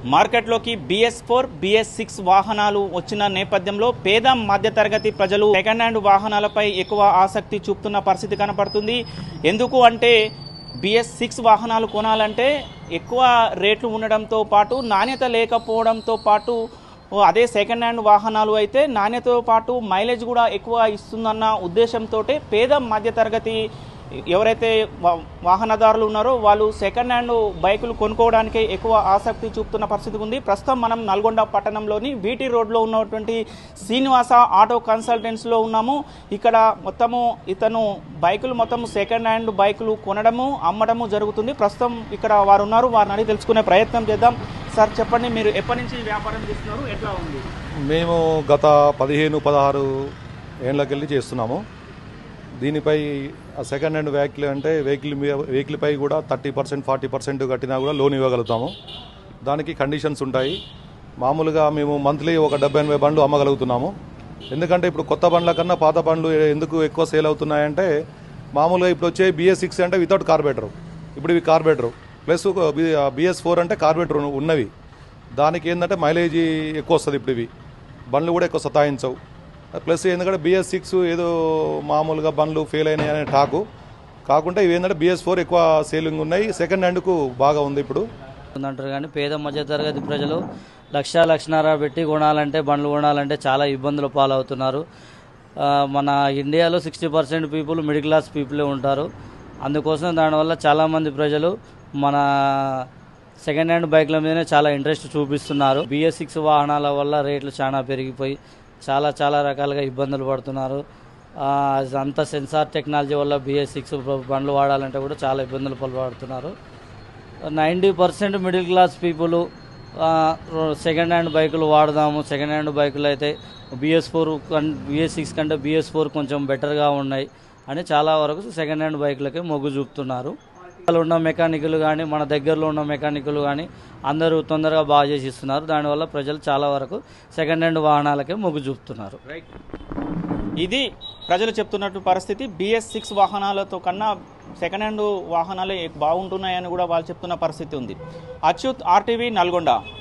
మార్కెట్లోకి BS four BS six వాహనాలు వచ్చిన నేపథ్యంలో పేద మధ్యతరగతి ప్రజలు సెకండ్ హ్యాండ్ వాహనాలపై ఎక్కువ ఆసక్తి చూపుతున్న పరిస్థితి కనపడుతుంది ఎందుకు అంటే బిఎస్ సిక్స్ వాహనాలు కొనాలంటే ఎక్కువ రేట్లు ఉండడంతో పాటు నాణ్యత లేకపోవడంతో పాటు ఓ అదే సెకండ్ హ్యాండ్ వాహనాలు అయితే నాణ్యతతో పాటు మైలేజ్ కూడా ఎక్కువ ఇస్తుందన్న ఉద్దేశంతో పేద మధ్యతరగతి ఎవరైతే వా- వాహనదారులు ఉన్నారో వాళ్ళు సెకండ్ హ్యాండ్ బైకులు కొనుక్కోవడానికి ఎక్కువ ఆసక్తి చూపుతున్న పరిస్థితి ఉంది ప్రస్తుతం మనం నల్గొండ పట్టణంలోని బీటీ రోడ్లో ఉన్నటువంటి శ్రీనివాస ఆటో కన్సల్టెన్స్లో ఉన్నాము ఇక్కడ మొత్తము ఇతను బైకులు మొత్తం సెకండ్ హ్యాండ్ బైకులు కొనడము అమ్మడము జరుగుతుంది ప్రస్తుతం ఇక్కడ వారు ఉన్నారు వారిని అడిగి తెలుసుకునే ప్రయత్నం చేద్దాం సార్ చెప్పండి మీరు ఎప్పటి నుంచి వ్యాపారం చేస్తున్నారు ఎట్లా ఉంది మేము గత పదిహేను పదహారు ఏళ్ళకెళ్ళి చేస్తున్నాము దీనిపై ఆ సెకండ్ హ్యాండ్ వెహికల్ అంటే వెహికల్ మీద వెహికల్పై కూడా థర్టీ పర్సెంట్ ఫార్టీ పర్సెంట్ కట్టినా కూడా లోన్ ఇవ్వగలుగుతాము దానికి కండిషన్స్ ఉంటాయి మామూలుగా మేము మంత్లీ ఒక డెబ్బై ఎనభై బండ్లు అమ్మగలుగుతున్నాము ఎందుకంటే ఇప్పుడు కొత్త బండ్ల కన్నా పాత బండ్లు ఎందుకు ఎక్కువ సేల్ అవుతున్నాయంటే మామూలుగా ఇప్పుడు వచ్చే బిఎస్ సిక్స్ అంటే వితౌట్ కార్బేటర్ ఇప్పుడు ఇవి కార్బేటర్ ప్లస్ బిఎస్ ఫోర్ అంటే కార్బేటర్ ఉన్నవి దానికి ఏంటంటే మైలేజ్ ఎక్కువ వస్తుంది ఇప్పుడు ఇవి బండ్లు కూడా ఎక్కువ సతాయించవు ప్లస్ ఎందుకంటే బిఎస్ సిక్స్ ఏదో మామూలుగా బండ్లు ఫెయిల్ అయినాయి అనే టాకు కాకుండా ఇవి ఏంటంటే బిఎస్ ఫోర్ ఎక్కువ సేలింగ్ ఉన్నాయి సెకండ్ హ్యాండ్కు బాగా ఉంది ఇప్పుడు అంటారు కానీ పేద మధ్యతరగతి ప్రజలు లక్ష లక్షన్నర పెట్టి కొనాలంటే బండ్లు కొనాలంటే చాలా ఇబ్బందుల పాలవుతున్నారు ఆ, మన ఇండియాలో sixty percent people middle class పీపులే ఉంటారు అందుకోసం దానివల్ల చాలామంది ప్రజలు మన సెకండ్ హ్యాండ్ బైక్ల మీదనే చాలా ఇంట్రెస్ట్ చూపిస్తున్నారు బిఎస్ సిక్స్ వాహనాల వల్ల రేట్లు చాలా పెరిగిపోయి చాలా చాలా రకాలుగా ఇబ్బందులు పడుతున్నారు ఆ, అంత సెన్సార్ టెక్నాలజీ వల్ల బిఎస్ సిక్స్ బండ్లు వాడాలంటే కూడా చాలా ఇబ్బందులు పడుతున్నారు ninety percent middle class people second hand బైకులు వాడదాము సెకండ్ హ్యాండ్ బైకులు అయితే బిఎస్ ఫోర్ బిఎస్ సిక్స్ కంటే బిఎస్ ఫోర్ కొంచెం బెటర్గా ఉన్నాయి అని చాలా వరకు సెకండ్ హ్యాండ్ బైకులకే మొగ్గు చూపుతున్నారు ఇక్కడ ఉన్న మెకానికులు కానీ మన దగ్గరలో ఉన్న మెకానికులు కానీ అందరూ తొందరగా బాగా చేసి ఇస్తున్నారు దానివల్ల ప్రజలు చాలా వరకు సెకండ్ హ్యాండ్ వాహనాలకే మొగ్గు చూపుతున్నారు ఇది ప్రజలు చెప్తున్నట్టు పరిస్థితి బిఎస్ సిక్స్ వాహనాలతో కన్నా సెకండ్ హ్యాండ్ వాహనాలే బాగుంటున్నాయని కూడా వాళ్ళు చెప్తున్న పరిస్థితి ఉంది అచ్యుత్ ఆర్టీవీ నల్గొండ